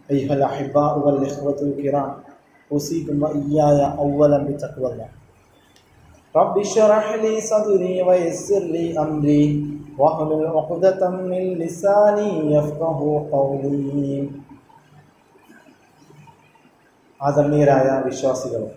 أيها الأحباء والإخوة الكرام أوصيكم وإياي أولا بتقوى الله رب اشرح لي صدري ويسر لي أمري واحلل عقدة من لساني يفقه قولي ആദരണീയരായ വിശ്വാസികളെ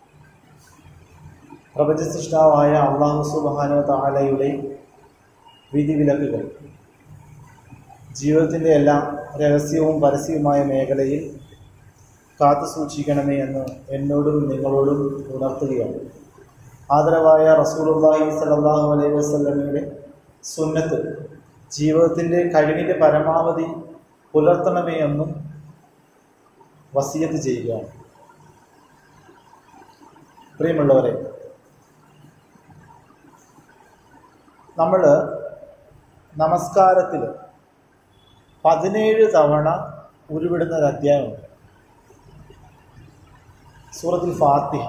പ്രപഞ്ച സൃഷ്ടാവായ അള്ളാഹു സുബാനോ താലയുടെ വിധിവിലക്കുകൾ ജീവിതത്തിൻ്റെ എല്ലാ രഹസ്യവും പരസ്യവുമായ മേഖലയിൽ കാത്തു സൂക്ഷിക്കണമേ എന്ന് എന്നോടും നിങ്ങളോടും ഉണർത്തുകയാണ് ആദരവായ റസൂലുള്ളാഹി സ്വല്ലല്ലാഹു അലൈഹി വസല്ലമയുടെ സുന്നത്ത് ജീവിതത്തിൻ്റെ കഴിവിൻ്റെ പരമാവധി പുലർത്തണമേ എന്നും വസിയത്ത് ചെയ്യുകയാണ് പ്രിയമുള്ളവരെ നമ്മൾ നമസ്കാരത്തിൽ പതിനേഴ് തവണ ഉരുവിടുന്ന ഒരു അധ്യായമുണ്ട് സൂറത്തുൽ ഫാത്തിഹ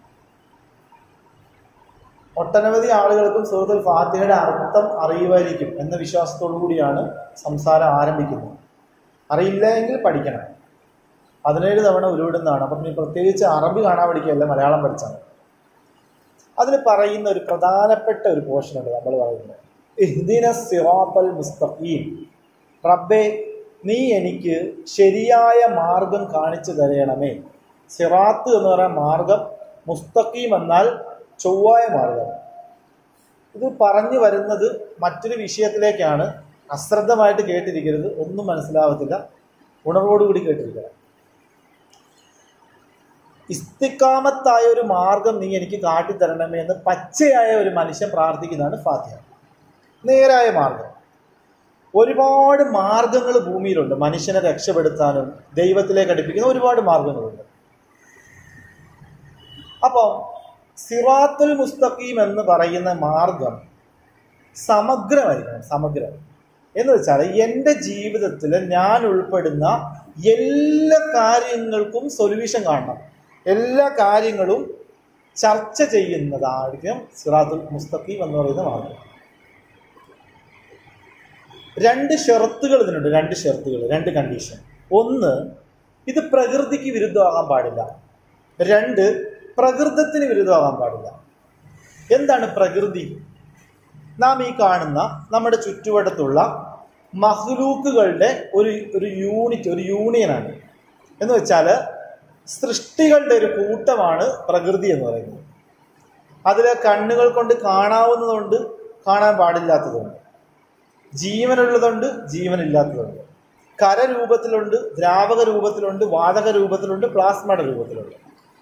ഒട്ടനവധി ആളുകൾക്കും സൂറത്തുൽ ഫാത്തിഹയുടെ അർത്ഥം അറിയുമായിരിക്കും എന്ന വിശ്വാസത്തോടു കൂടിയാണ് സംസാരം ആരംഭിക്കുന്നത് അറിയില്ല എങ്കിൽ പഠിക്കണം പതിനേഴ് തവണ ഉരുവിടുന്നതാണ് അപ്പം നീ പ്രത്യേകിച്ച് അറബി കാണാൻ പഠിക്കുകയല്ല മലയാളം പഠിച്ചാണ് അതിൽ പറയുന്ന ഒരു പ്രധാനപ്പെട്ട ഒരു പോർഷൻ ഉണ്ട് നമ്മൾ പറയുന്നത് ഇഹ്ദിന സിറാത്തൽ മുസ്തഖീം റബ്ബെ നീ എനിക്ക് ശരിയായ മാർഗം കാണിച്ചു തരയണമേ സിറാത്ത് എന്ന് പറയുന്ന മാർഗം മുസ്തഖീം എന്നാൽ ചൊവ്വായ മാർഗം ഇത് പറഞ്ഞു വരുന്നത് മറ്റൊരു വിഷയത്തിലേക്കാണ് അശ്രദ്ധമായിട്ട് കേട്ടിരിക്കരുത് ഒന്നും മനസ്സിലാവത്തില്ല ഉണർവോടുകൂടി കേട്ടിരിക്കണം ഇസ്തിക്കാമത്തായ ഒരു മാർഗം നീ എനിക്ക് കാട്ടിത്തരണമേ എന്ന് പച്ചയായ ഒരു മനുഷ്യൻ പ്രാർത്ഥിക്കുന്നതാണ് ഫാത്തിഹ നേരായ മാർഗം ഒരുപാട് മാർഗങ്ങൾ ഭൂമിയിലുണ്ട് മനുഷ്യനെ രക്ഷപ്പെടുത്താനും ദൈവത്തിലേക്ക് അടുപ്പിക്കുന്ന ഒരുപാട് മാർഗങ്ങളുണ്ട് അപ്പോൾ സിറാത്തുൽ മുസ്തഖീം എന്ന് പറയുന്ന മാർഗം സമഗ്രമായിരിക്കണം സമഗ്രം എന്ന് വെച്ചാൽ എൻ്റെ ജീവിതത്തിൽ ഞാൻ ഉൾപ്പെടുന്ന എല്ലാ കാര്യങ്ങൾക്കും സൊല്യൂഷൻ കാണണം എല്ലാ കാര്യങ്ങളും ചർച്ച ചെയ്യുന്നതായിരിക്കും സിറാത്തുൽ മുസ്തഖീം എന്ന് പറയുന്ന മാർഗം രണ്ട് ഷെർത്തുകൾ ഇതിനുണ്ട് രണ്ട് ഷെർത്തുകൾ രണ്ട് കണ്ടീഷൻ ഒന്ന് ഇത് പ്രകൃതിക്ക് വിരുദ്ധമാകാൻ പാടില്ല രണ്ട് പ്രകൃതത്തിന് വിരുദ്ധമാകാൻ പാടില്ല എന്താണ് പ്രകൃതി നാം ഈ കാണുന്ന നമ്മുടെ ചുറ്റുവട്ടത്തുള്ള മഹ്ലൂക്കുകളുടെ ഒരു ഒരു യൂണിറ്റ് ഒരു യൂണിയനാണ് എന്ന് വെച്ചാൽ സൃഷ്ടികളുടെ ഒരു കൂട്ടമാണ് പ്രകൃതി എന്ന് പറയുന്നത് അതിൽ കണ്ണുകൾ കൊണ്ട് കാണാവുന്നതുണ്ട് കാണാൻ പാടില്ലാത്തതുണ്ട് ജീവനുള്ളതുണ്ട് ജീവനില്ലാത്തതുണ്ട് കരരൂപത്തിലുണ്ട് ദ്രാവക രൂപത്തിലുണ്ട് വാതക രൂപത്തിലുണ്ട് പ്ലാസ്മയുടെ രൂപത്തിലുണ്ട്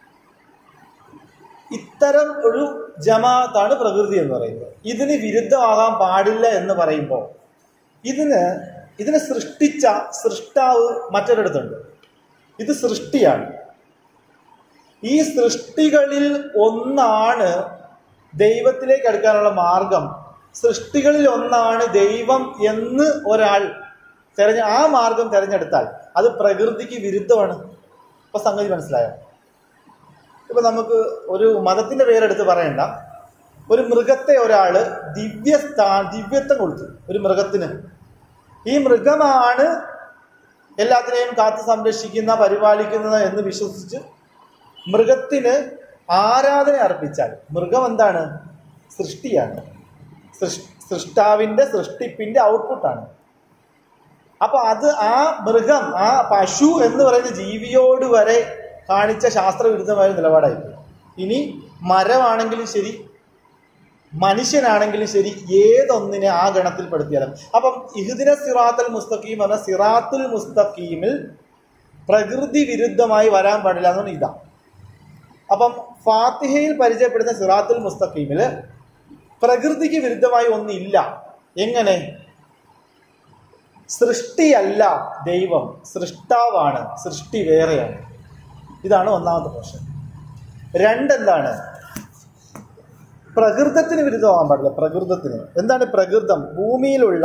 ഇത്തരം ഒരു ജമാഅത്താണ് പ്രകൃതി എന്ന് പറയുന്നത് ഇതിന് വിരുദ്ധമാകാൻ പാടില്ല എന്ന് പറയുമ്പോൾ ഇതിന് ഇതിനെ സൃഷ്ടിച്ച സൃഷ്ടാവ് മറ്റൊരിടത്തുണ്ട് ഇത് സൃഷ്ടിയാണ് ഈ സൃഷ്ടികളിൽ ഒന്നാണ് ദൈവത്തിലേക്ക് അടുക്കാനുള്ള മാർഗം സൃഷ്ടികളിൽ ഒന്നാണ് ദൈവം എന്ന് ഒരാൾ തെരഞ്ഞ ആ മാർഗം തിരഞ്ഞെടുത്താൽ അത് പ്രകൃതിക്ക് വിരുദ്ധമാണ് ഇപ്പൊ സംഗതി മനസ്സിലായോ ഇപ്പൊ നമുക്ക് ഒരു മതത്തിന്റെ പേരെടുത്ത് പറയണ്ട ഒരു മൃഗത്തെ ഒരാള് ദിവ്യ സ്ഥാ ദിവ്യത്വം കൊടുത്തു ഒരു മൃഗത്തിന് ഈ മൃഗമാണ് എല്ലാത്തിനെയും കാത്തു സംരക്ഷിക്കുന്ന പരിപാലിക്കുന്നത് എന്ന് വിശ്വസിച്ച് മൃഗത്തിന് ആരാധന അർപ്പിച്ചാൽ മൃഗം എന്താണ് സൃഷ്ടിയാണ് സൃഷ്ടാവിന്റെ സൃഷ്ടിപ്പിന്റെ ഔട്ട്പുട്ടാണ് അപ്പൊ അത് ആ മൃഗം ആ പശു എന്ന് പറയുന്ന ജീവിയോട് വരെ കാണിച്ച ശാസ്ത്രവിരുദ്ധമായ നിലപാടായിരിക്കും ഇനി മരമാണെങ്കിലും ശരി മനുഷ്യനാണെങ്കിലും ശരി ഏതൊന്നിനെ ആ ഗണത്തിൽപ്പെടുത്തിയാലും അപ്പം ഇഹുദിന സിറാത്തുൽ മുസ്തഖീം എന്ന സിറാത്തുൽ മുസ്തഖീമിൽ പ്രകൃതി വിരുദ്ധമായി വരാൻ പാടില്ല എന്നാണ് ഇതാ അപ്പം ഫാത്തിഹയിൽ പരിചയപ്പെടുന്ന സിറാത്തുൽ മുസ്തഖീമിൽ പ്രകൃതിക്ക് വിരുദ്ധമായി ഒന്നില്ല എങ്ങനെ സൃഷ്ടിയല്ല ദൈവം സൃഷ്ടാവാണ് സൃഷ്ടി വേറെയാണ് ഇതാണ് ഒന്നാമത്തെ പ്രശ്നം രണ്ടെന്താണ് പ്രകൃതത്തിന് വിരുദ്ധമാകാൻ പാടില്ല പ്രകൃതത്തിന് എന്താണ് പ്രകൃതം ഭൂമിയിലുള്ള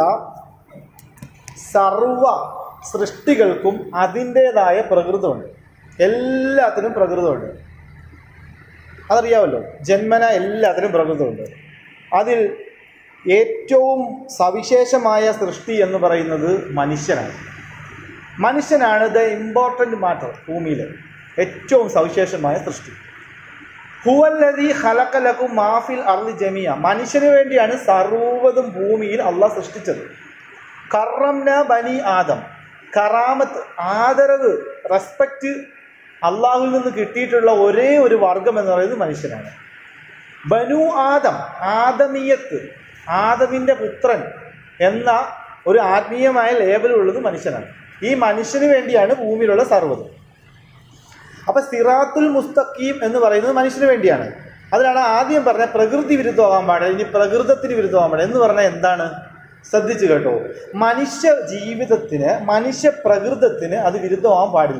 സർവ സൃഷ്ടികൾക്കും അതിൻ്റെതായ പ്രകൃതമുണ്ട് എല്ലാത്തിനും പ്രകൃതമുണ്ട് അതറിയാമല്ലോ ജന്മന എല്ലാത്തിനും പ്രകൃതമുണ്ട് അതിൽ ഏറ്റവും സവിശേഷമായ സൃഷ്ടി എന്ന് പറയുന്നത് മനുഷ്യനാണ് മനുഷ്യനാണ് ദ ഇമ്പോർട്ടൻ്റ് മാറ്റർ ഭൂമിയിൽ ഏറ്റവും സവിശേഷമായ സൃഷ്ടി ഹുവല്ലതി ഹലക്കലക്കും മാഫിൽ അർലി ജമിയ മനുഷ്യന് വേണ്ടിയാണ് സർവ്വതും ഭൂമിയിൽ അള്ളാഹ് സൃഷ്ടിച്ചത് കറംന ബനി ആദം കറാമത്ത് ആദരവ് റെസ്പെക്റ്റ് അള്ളാഹുവിൽ നിന്ന് കിട്ടിയിട്ടുള്ള ഒരേ ഒരു വർഗം എന്ന് പറയുന്നത് മനുഷ്യനാണ് ബനു ആദം ആദമീയത്ത് ആദമിൻ്റെ പുത്രൻ എന്ന ഒരു ആത്മീയമായ ലേബലുള്ളത് മനുഷ്യനാണ് ഈ മനുഷ്യന് വേണ്ടിയാണ് ഭൂമിയിലുള്ള സർവ്വതും അപ്പൊ സിറാത്തുൽ മുസ്തഖീം എന്ന് പറയുന്നത് മനുഷ്യന് വേണ്ടിയാണ് അതിലാണ് ആദ്യം പറഞ്ഞ പ്രകൃതി വിരുദ്ധമാകാൻ പാടില്ല ഇനി പ്രകൃതത്തിന് വിരുദ്ധമാകാൻ പാടില്ല എന്ന് പറഞ്ഞാൽ എന്താണ് ശ്രദ്ധിച്ചു കേട്ടോ മനുഷ്യ ജീവിതത്തിന് മനുഷ്യ പ്രകൃതത്തിന് അത് വിരുദ്ധമാകാൻ പാടില്ല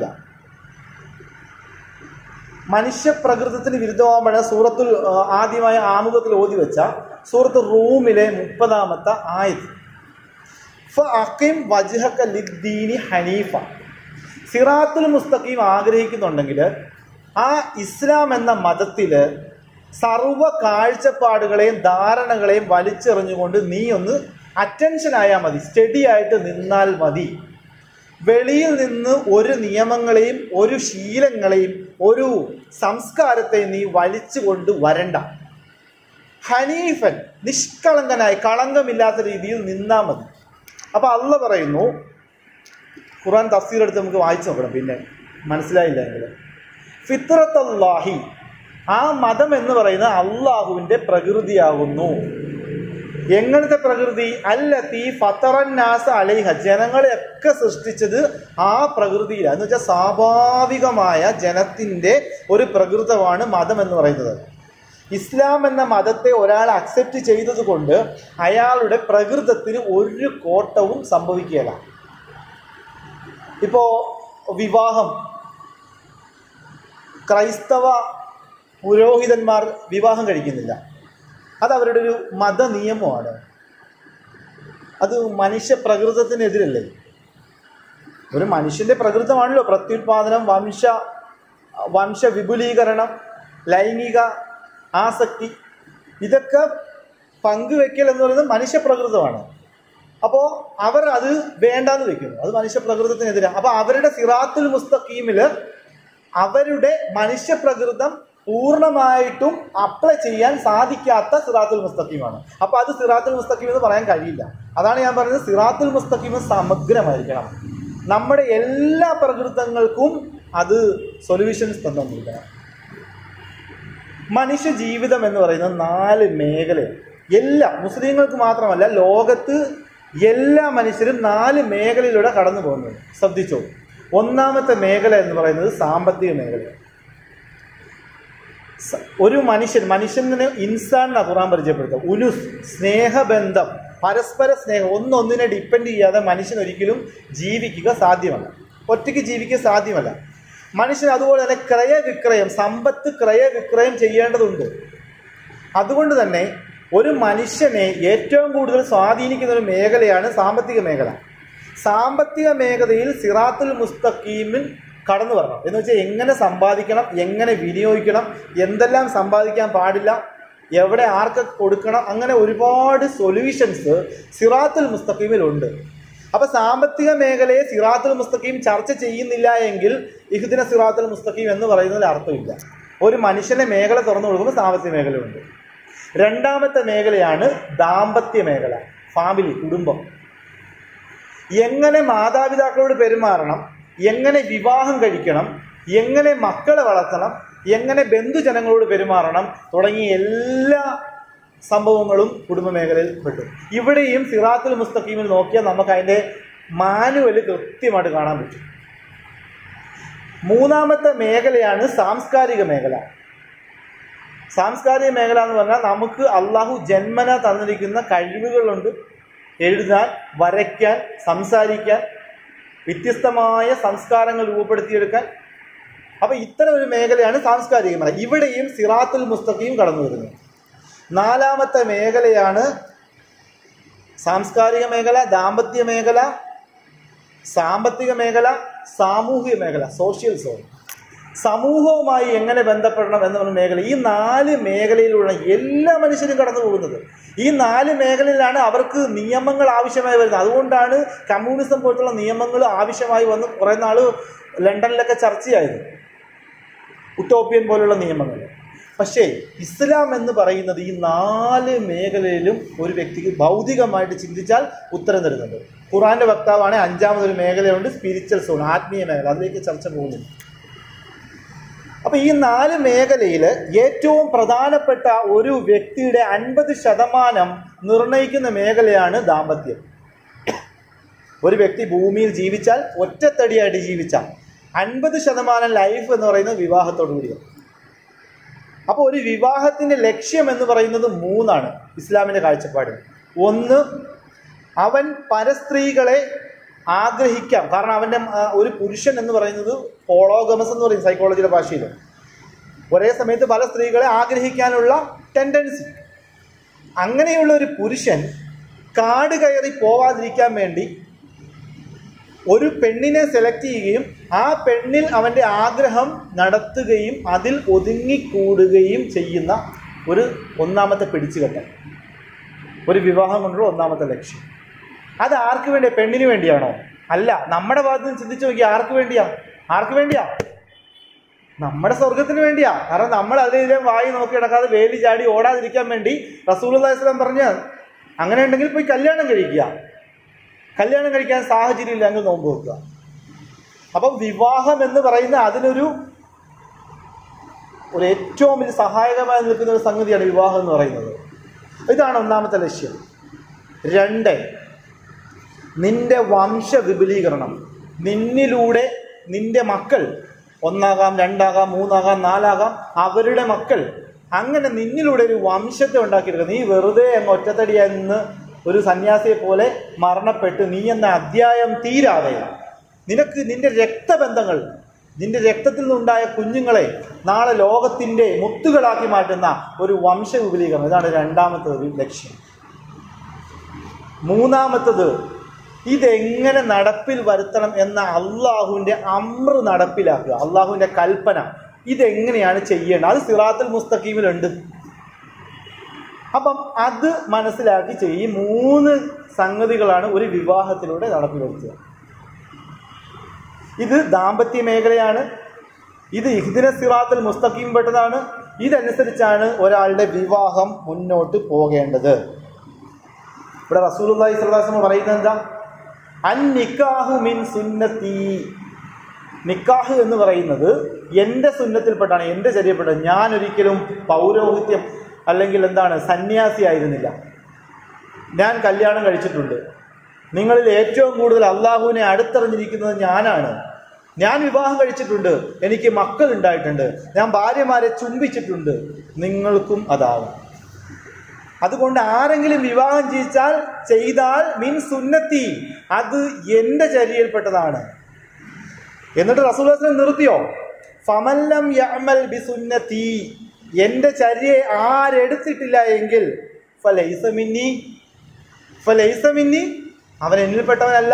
മനുഷ്യ പ്രകൃതത്തിന് വിരുദ്ധമാകാൻ പാടില്ല സൂറത്തുൽ ആ, ആദ്യമായ ആമുഖത്തിൽ ഓതി വെച്ച സൂറത്ത് റൂമിലെ മുപ്പതാമത്തെ ആയത് ഫഅഖിം വജ്ഹക ലിദ്ദീനി ഹനീഫ സിറാത്തുൽ മുസ്തഖീം ആഗ്രഹിക്കുന്നുണ്ടെങ്കിൽ ആ ഇസ്ലാം എന്ന മതത്തിൽ സർവ കാഴ്ചപ്പാടുകളെയും ധാരണകളെയും വലിച്ചെറിഞ്ഞുകൊണ്ട് നീ ഒന്ന് അറ്റൻഷൻ ആയാൽ മതി സ്റ്റഡി ആയിട്ട് നിന്നാൽ മതി വെളിയിൽ നിന്ന് ഒരു നിയമങ്ങളെയും ഒരു ശീലങ്ങളെയും ഒരു സംസ്കാരത്തെയും നീ വലിച്ചു കൊണ്ട് വരണ്ട ഹനീഫൻ നിഷ്കളങ്കനായി കളങ്കമില്ലാത്ത രീതിയിൽ നിന്നാൽ മതി അപ്പൊ അള്ള പറയുന്നു ഖുറാൻ തഫ്സീർ എടുത്ത് നമുക്ക് വായിച്ചു നോക്കണം പിന്നെ മനസ്സിലായില്ല എങ്കിൽ ഫിത്രത്തല്ലാഹി ആ മതം എന്ന് പറയുന്നത് അള്ളാഹുവിൻ്റെ പ്രകൃതിയാകുന്നു എങ്ങനത്തെ പ്രകൃതി അല്ലത്തി ഫത്തറന്നാസ അലൈഹ ജനങ്ങളെയൊക്കെ സൃഷ്ടിച്ചത് ആ പ്രകൃതിയിലാണ് എന്ന് വെച്ചാൽ സ്വാഭാവികമായ ജനത്തിൻ്റെ ഒരു പ്രകൃതമാണ് മതം എന്ന് പറയുന്നത് ഇസ്ലാം എന്ന മതത്തെ ഒരാൾ അക്സെപ്റ്റ് ചെയ്തത് കൊണ്ട് അയാളുടെ പ്രകൃതത്തിന് ഒരു കോട്ടവും സംഭവിക്കുകയില്ല ഇപ്പോ വിവാഹം ക്രൈസ്തവ പുരോഹിതന്മാർ വിവാഹം കഴിക്കുന്നില്ല അത് അവരുടെ ഒരു മത നിയമമാണ് അത് മനുഷ്യ പ്രകൃതത്തിനെതിരല്ലേ ഒരു മനുഷ്യന്റെ പ്രകൃതമാണല്ലോ പ്രത്യുത്പാദനം വംശ വംശ വിപുലീകരണം ലൈംഗിക ആസക്തി ഇതൊക്കെ പങ്കുവെക്കൽ എന്ന് പറയുന്നത് മനുഷ്യ പ്രകൃതമാണ് അപ്പോൾ അവർ അത് വേണ്ടാന്ന് വെക്കുന്നു അത് മനുഷ്യ പ്രകൃതത്തിനെതിരെ അപ്പോൾ അവരുടെ സിറാത്തുൽ മുസ്തഖീമിൽ അവരുടെ മനുഷ്യ പ്രകൃതം പൂർണ്ണമായിട്ടും അപ്ലൈ ചെയ്യാൻ സാധിക്കാത്ത സിറാത്തുൽ മുസ്തഖീമാണ് അപ്പോൾ അത് സിറാത്തുൽ മുസ്തഖീം എന്ന് പറയാൻ കഴിയില്ല അതാണ് ഞാൻ പറയുന്നത് സിറാത്തുൽ മുസ്തഖീം സമഗ്രമായിരിക്കണം നമ്മുടെ എല്ലാ പ്രകൃതങ്ങൾക്കും അത് സൊല്യൂഷൻസ് തന്നിരിക്കണം മനുഷ്യ ജീവിതം എന്ന് പറയുന്നത് നാല് മേഖല എല്ലാ മുസ്ലിങ്ങൾക്ക് മാത്രമല്ല ലോകത്ത് എല്ലാ മനുഷ്യരും നാല് മേഖലയിലൂടെ കടന്നു പോകുന്നുണ്ട് ശ്രദ്ധിച്ചോ ഒന്നാമത്തെ മേഖല എന്ന് പറയുന്നത് സാമ്പത്തിക മേഖല സ- ഒരു മനുഷ്യൻ മനുഷ്യനെ ഇൻസാൻ എന്നാ ഖുറാൻ പരിചയപ്പെടുത്തുക ഉലുസ് സ്നേഹബന്ധം പരസ്പര സ്നേഹം ഒന്നൊന്നിനെ ഡിപ്പെൻഡ് ചെയ്യാതെ മനുഷ്യൻ ഒരിക്കലും ജീവിക്കുക സാധ്യമല്ല ഒറ്റയ്ക്ക് ജീവിക്കുക സാധ്യമല്ല മനുഷ്യൻ അതുപോലെ തന്നെ ക്രയവിക്രയം സമ്പത്ത് ക്രയവിക്രയം ചെയ്യേണ്ടതുണ്ട് അതുകൊണ്ട് തന്നെ ഒരു മനുഷ്യനെ ഏറ്റവും കൂടുതൽ സ്വാധീനിക്കുന്ന ഒരു മേഖലയാണ് സാമ്പത്തിക മേഖല സാമ്പത്തിക മേഖലയിൽ സിറാത്തുൽ മുസ്തഖീമിൽ കടന്നു വരണം എന്ന് വെച്ചാൽ എങ്ങനെ സമ്പാദിക്കണം എങ്ങനെ വിനിയോഗിക്കണം എന്തെല്ലാം സമ്പാദിക്കാൻ പാടില്ല എവിടെ ആർക്കൊക്കെ കൊടുക്കണം അങ്ങനെ ഒരുപാട് സൊല്യൂഷൻസ് സിറാത്തുൽ മുസ്തഖീമിലുണ്ട് അപ്പൊ സാമ്പത്തിക മേഖലയെ സിറാത്തുൽ മുസ്തഖീം ചർച്ച ചെയ്യുന്നില്ല എങ്കിൽ ഇഹ്ദിന സിറാത്തുൽ മുസ്തഖീം എന്ന് പറയുന്നതിൽ അർത്ഥമില്ല ഒരു മനുഷ്യനെ മേഖല തുറന്നു കൊടുക്കുമ്പോൾ സാമ്പത്തിക മേഖലയുണ്ട് രണ്ടാമത്തെ മേഖലയാണ് ദാമ്പത്യ മേഖല ഫാമിലി കുടുംബം എങ്ങനെ മാതാപിതാക്കളോട് പെരുമാറണം എങ്ങനെ വിവാഹം കഴിക്കണം എങ്ങനെ മക്കളെ വളർത്തണം എങ്ങനെ ബന്ധുജനങ്ങളോട് പെരുമാറണം തുടങ്ങിയ എല്ലാ സംഭവങ്ങളും കുടുംബ മേഖലയിൽ പെട്ടു ഇവിടെയും സിറാത്തുൽ മുസ്തഖീമിൽ നോക്കിയാൽ നമുക്ക് അതിൻ്റെ മാനുവൽ കൃത്യമായിട്ട് കാണാൻ പറ്റും മൂന്നാമത്തെ മേഖലയാണ് സാംസ്കാരിക മേഖല സാംസ്കാരിക മേഖല എന്ന് പറഞ്ഞാൽ നമുക്ക് അള്ളാഹു ജന്മന തന്നിരിക്കുന്ന കഴിവുകളുണ്ട് എഴുതാൻ വരയ്ക്കാൻ സംസാരിക്കാൻ വ്യത്യസ്തമായ സംസ്കാരങ്ങൾ രൂപപ്പെടുത്തിയെടുക്കാൻ അപ്പൊ ഇത്തരം ഒരു മേഖലയാണ് സാംസ്കാരിക മേഖല ഇവിടെയും സിറാത്തുൽ മുസ്തഖയും കടന്നു വരുന്നു നാലാമത്തെ മേഖലയാണ് സാംസ്കാരിക മേഖല ദാമ്പത്യ മേഖല സാമ്പത്തിക മേഖല സാമൂഹിക മേഖല സോഷ്യൽ സോൺ സമൂഹവുമായി എങ്ങനെ ബന്ധപ്പെടണം എന്ന് പറഞ്ഞ മേഖല ഈ നാല് മേഖലയിലൂടെ എല്ലാ മനുഷ്യരും കടന്നു പോകുന്നത് ഈ നാല് മേഖലയിലാണ് അവർക്ക് നിയമങ്ങൾ ആവശ്യമായി വരുന്നത് അതുകൊണ്ടാണ് കമ്മ്യൂണിസം പോലത്തുള്ള നിയമങ്ങൾ ആവശ്യമായി വന്ന് കുറേ നാൾ ലണ്ടനിലൊക്കെ ചർച്ചയായത് ഉട്ടോപ്യൻ പോലുള്ള നിയമങ്ങൾ പക്ഷേ ഇസ്ലാം എന്ന് പറയുന്നത് ഈ നാല് മേഖലയിലും ഒരു വ്യക്തിക്ക് ഭൗതികമായിട്ട് ചിന്തിച്ചാൽ ഉത്തരം തരുന്നുണ്ട് ഖുറാന്റെ വക്താവാണ് അഞ്ചാമതൊരു മേഖലയുണ്ട് സ്പിരിച്വൽ സോൺ ആത്മീയ മേഖല അതിലേക്ക് ചർച്ച പോകുന്നില്ല അപ്പൊ ഈ നാല് മേഖലയിൽ ഏറ്റവും പ്രധാനപ്പെട്ട ഒരു വ്യക്തിയുടെ അൻപത് ശതമാനം നിർണയിക്കുന്ന മേഖലയാണ് ദാമ്പത്യം ഒരു വ്യക്തി ഭൂമിയിൽ ജീവിച്ചാൽ ഒറ്റത്തടിയായിട്ട് ജീവിച്ചാൽ അൻപത് ശതമാനം ലൈഫ് എന്ന് പറയുന്നത് വിവാഹത്തോടു കൂടിയാണ് അപ്പോൾ ഒരു വിവാഹത്തിന്റെ ലക്ഷ്യം എന്ന് പറയുന്നത് മൂന്നാണ് ഇസ്ലാമിന്റെ കാഴ്ചപ്പാട് ഒന്ന് അവൻ പരസ്ത്രീകളെ ആഗ്രഹിക്കാം കാരണം അവൻ്റെ ആ, ഒരു പുരുഷൻ എന്ന് പറയുന്നത് ഹോളോഗമസ് എന്ന് പറയും സൈക്കോളജിയുടെ ഭാഷയിൽ ഒരേ സമയത്ത് പല സ്ത്രീകളെ ആഗ്രഹിക്കാനുള്ള ടെൻഡൻസി അങ്ങനെയുള്ള ഒരു പുരുഷൻ കാട് കയറി പോവാതിരിക്കാൻ വേണ്ടി ഒരു പെണ്ണിനെ സെലക്ട് ചെയ്യുകയും ആ പെണ്ണിൽ അവൻ്റെ ആഗ്രഹം നടത്തുകയും അതിൽ ഒതുങ്ങിക്കൂടുകയും ചെയ്യുന്ന ഒരു ഒന്നാമത്തെ പിടിച്ചുകെട്ടൽ ഒരു വിവാഹം കൊണ്ടുള്ള ഒന്നാമത്തെ ലക്ഷ്യം അത് ആർക്ക് വേണ്ടിയാ പെണ്ണിന് വേണ്ടിയാണോ അല്ല നമ്മുടെ ഭാഗത്ത് നിന്ന് ചിന്തിച്ചു നോക്കി ആർക്ക് വേണ്ടിയാ ആർക്ക് വേണ്ടിയാ നമ്മുടെ സ്വർഗത്തിന് വേണ്ടിയാ കാരണം നമ്മൾ അതിലെ വായി നോക്കി കിടക്കാതെ വേലി ചാടി ഓടാതിരിക്കാൻ വേണ്ടി റസൂൽ അള്ളാഹിസ്ലാം പറഞ്ഞ അങ്ങനെ ഉണ്ടെങ്കിൽ പോയി കല്യാണം കഴിക്കുക കല്യാണം കഴിക്കാൻ സാഹചര്യം ഇല്ലെങ്കിൽ നോമ്പ് വെക്കുക അപ്പം വിവാഹം എന്ന് പറയുന്ന അതിനൊരു ഒരു ഏറ്റവും വലിയ സഹായകമായി നിൽക്കുന്ന ഒരു സംഗതിയാണ് വിവാഹം എന്ന് പറയുന്നത് ഇതാണ് ഒന്നാമത്തെ ലക്ഷ്യം രണ്ട് നിന്റെ വംശ വിപുലീകരണം നിന്നിലൂടെ നിന്റെ മക്കൾ ഒന്നാകാം രണ്ടാകാം മൂന്നാകാം നാലാകാം അവരുടെ മക്കൾ അങ്ങനെ നിന്നിലൂടെ ഒരു വംശത്തെ ഉണ്ടാക്കിയെടുക്കുക നീ വെറുതെ അങ്ങ് ഒറ്റത്തടിയെന്ന് ഒരു സന്യാസിയെ പോലെ മരണപ്പെട്ട് നീ എന്ന അധ്യായം തീരാതെ നിനക്ക് നിന്റെ രക്തബന്ധങ്ങൾ നിന്റെ രക്തത്തിൽ നിന്നുണ്ടായ കുഞ്ഞുങ്ങളെ നാളെ ലോകത്തിന്റെ മുത്തുകളാക്കി മാറ്റുന്ന ഒരു വംശ വിപുലീകരണം ഇതാണ് രണ്ടാമത്തെ ഒരു ലക്ഷ്യം മൂന്നാമത്തത് ഇതെങ്ങനെ നടപ്പിൽ വരുത്തണം എന്ന അള്ളാഹുവിന്റെ അമ്ര നടപ്പിലാക്കുക അള്ളാഹുവിന്റെ കൽപ്പന ഇതെങ്ങനെയാണ് ചെയ്യേണ്ടത് അത് സിറാത്തുൽ മുസ്തഖീമിലുണ്ട് അപ്പം അത് മനസ്സിലാക്കി ചെയ്യും ഈ മൂന്ന് സംഗതികളാണ് ഒരു വിവാഹത്തിലൂടെ നടപ്പിൽ വരുത്തുക ഇത് ദാമ്പത്യ മേഖലയാണ് ഇത് ഇഹ്ദിന സിറാത്തുൽ മുസ്തഖീം പെട്ടതാണ് ഇതനുസരിച്ചാണ് ഒരാളുടെ വിവാഹം മുന്നോട്ട് പോകേണ്ടത് ഇവിടെ റസൂലുള്ളാഹി സ്വല്ലല്ലാഹു അലൈഹി വസല്ലം പറയുന്നത് എന്താ അൻ നിക്കാഹു മിൻ സുന്നത്തി നിക്കാഹ് എന്ന് പറയുന്നത് എൻ്റെ സുന്നത്തിൽപ്പെട്ടാണ് എൻ്റെ ചര്യപ്പെട്ടത് ഞാൻ ഒരിക്കലും പൗരോഹിത്യം അല്ലെങ്കിൽ എന്താണ് സന്യാസി ആയിരുന്നില്ല ഞാൻ കല്യാണം കഴിച്ചിട്ടുണ്ട് നിങ്ങളിൽ ഏറ്റവും കൂടുതൽ അള്ളാഹുവിനെ അടുത്തറിഞ്ഞിരിക്കുന്നത് ഞാനാണ് ഞാൻ വിവാഹം കഴിച്ചിട്ടുണ്ട് എനിക്ക് മക്കൾ ഉണ്ടായിട്ടുണ്ട് ഞാൻ ഭാര്യമാരെ ചുംബിച്ചിട്ടുണ്ട് നിങ്ങൾക്കും അതാവും അതുകൊണ്ട് ആരെങ്കിലും വിവാഹം ചെയ്യിച്ചാൽ ചെയ്താൽ മിൻ സുന്നത്തി അത് എന്റെ ചര്യയിൽപ്പെട്ടതാണ് എന്നിട്ട് റസൂൽ നിർത്തിയോ ഫമല്ലം യഅമൽ ബി സുന്നത്തി എന്റെ ചര്യയെ ആരെടുത്തിട്ടില്ല എങ്കിൽ ഫലൈസ മിന്നി ഫലൈസ മിന്നി അവൻ എന്നിൽപ്പെട്ടവനല്ല